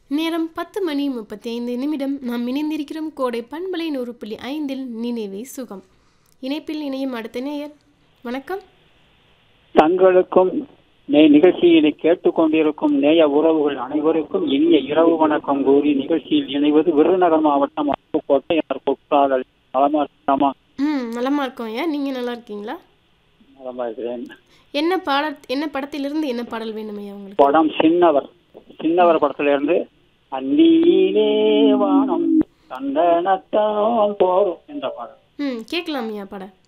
நேரம் பத்து மணி முப்பத்தி ஐந்து நிமிடம் நாம் இணைந்திருக்கிறோம் கோடை பண்பலை நூறு புள்ளி ஐந்தில் நினைவே சுகம் இணைப்பில் இணையும் அடுத்த நேயர் வணக்கம் தங்களுக்கும் நே- நிகழ்ச்சியினை கேட்டுக்கொண்டிருக்கும் நேய உறவுகள் அனைவருக்கும் இனிய இரவு வணக்கம் கூறி நிகழ்ச்சியில் இணைவது விருதுநகர் மாவட்டம் அருப்புக்கோட்டை குற்றாதல் நலமா இருக்கலாமா ம் நலமா இருக்கோம் ஐயா நீங்கள் நல்லா இருக்கீங்களா நலமா இருக்கிறேன் என்ன பாட என்ன படத்திலிருந்து என்ன பாடல் வேணும் ஐயா உங்களுக்கு படம் சின்னவர் சின்னவர் படத்துல இருந்து அந்நியிலே வானம் தண்டனத்தனம் போரும் என்ற பாடம் ம் கேட்கலாம் ஐயா பாட